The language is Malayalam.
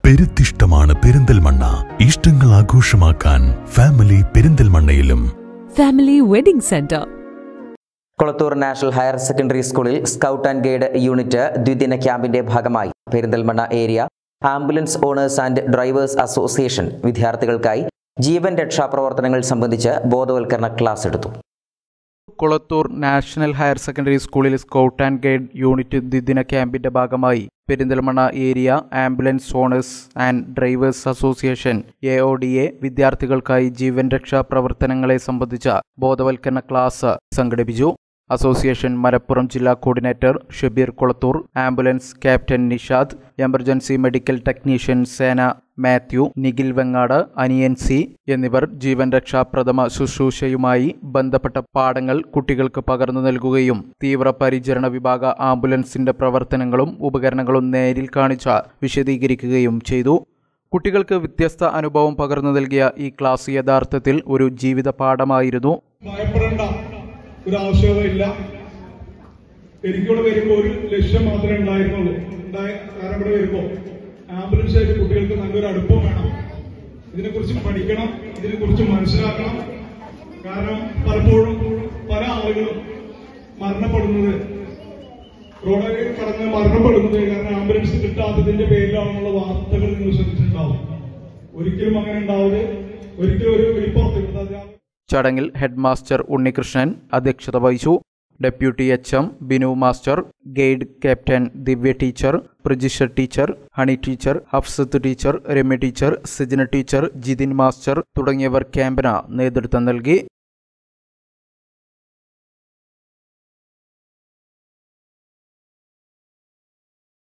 പെരുത്തിഷ്ടമാണ് പെരിന്തൽമണ്ണ ഇഷ്ടങ്ങൾ ആഘോഷമാക്കാൻ ഫാമിലി പെരിന്തൽമണ്ണയിലും family wedding centre Kolathur national higher secondary സ്കൂളിൽ സ്കൗട്ട് ആൻഡ് ഗൈഡ് യൂണിറ്റ് ദ്വിദിന ക്യാമ്പിന്റെ ഭാഗമായി Perinthalmanna area ambulance owners and drivers association വിദ്യാർത്ഥികൾക്കായി ജീവൻ രക്ഷാ പ്രവർത്തനങ്ങൾ സംബന്ധിച്ച് ബോധവൽക്കരണ ക്ലാസ് എടുത്തു കുളത്തൂർ നാഷണൽ ഹയർ സെക്കൻഡറി സ്കൂളിൽ സ്കൗട്ട് ആൻഡ് ഗൈഡ് യൂണിറ്റ് ദ്വിദിന ക്യാമ്പിന്റെ ഭാഗമായി Perinthalmanna area ambulance owners and drivers association A O D A വിദ്യാർത്ഥികൾക്കായി ജീവൻ രക്ഷാ പ്രവർത്തനങ്ങളെ സംബന്ധിച്ച ബോധവൽക്കരണ ക്ലാസ് സംഘടിപ്പിച്ചു അസോസിയേഷൻ മലപ്പുറം ജില്ലാ coordinator Shabeer Kulathur ambulance captain Nishad emergency medical technician Sena Mathew Nikhil Vengad അനിയൻ സി എന്നിവർ ജീവൻ രക്ഷാ പ്രഥമ ശുശ്രൂഷയുമായി ബന്ധപ്പെട്ട പാഠങ്ങൾ കുട്ടികൾക്ക് പകർന്നു നൽകുകയും തീവ്രപരിചരണ വിഭാഗ ആംബുലൻസിന്റെ പ്രവർത്തനങ്ങളും ഉപകരണങ്ങളും നേരിൽ കാണിച്ച വിശദീകരിക്കുകയും ചെയ്തു കുട്ടികൾക്ക് വ്യത്യസ്ത അനുഭവം പകർന്നു നൽകിയ ഈ ക്ലാസ് യഥാർത്ഥത്തിൽ ഒരു ജീവിത പാഠമായിരുന്നു ഭയപ്പെടേണ്ട ഒരു ആവശ്യകതയില്ല എനിക്കിവിടെ വരുമ്പോൾ ഒരു ലക്ഷ്യം മാത്രമേ ഉണ്ടായിരുന്നുള്ളൂ ഉണ്ടായ കാരണം ഇവിടെ വരുമ്പോൾ ആംബുലൻസ് ആയിട്ട് കുട്ടികൾക്ക് നല്ലൊരു അടുപ്പം വേണം ഇതിനെക്കുറിച്ച് പഠിക്കണം ഇതിനെക്കുറിച്ച് മനസ്സിലാക്കണം കാരണം പലപ്പോഴും പല ആളുകളും മരണപ്പെടുന്നത് റോഡിൽ കടന്ന് മരണപ്പെടുന്നത് കാരണം ആംബുലൻസ് കിട്ടാത്തതിന്റെ പേരിലാണെന്നുള്ള വാർത്തകൾ നിങ്ങൾ ശ്രദ്ധിച്ചിട്ടുണ്ടാവും ഒരിക്കലും അങ്ങനെ ഉണ്ടാവരുത് ഒരിക്കലും ഒരു വെളിപ്പുറത്ത് കിട്ടാതെ ചടങ്ങിൽ ഹെഡ് മാസ്റ്റർ ഉണ്ണികൃഷ്ണൻ അധ്യക്ഷത വഹിച്ചു deputy H M Binu master guide captain Divya teacher Prajisha teacher Honey teacher Hafsath teacher Ramya teacher Sijina teacher Jithin master തുടങ്ങിയവർ ക്യാമ്പിന് നേതൃത്വം നൽകി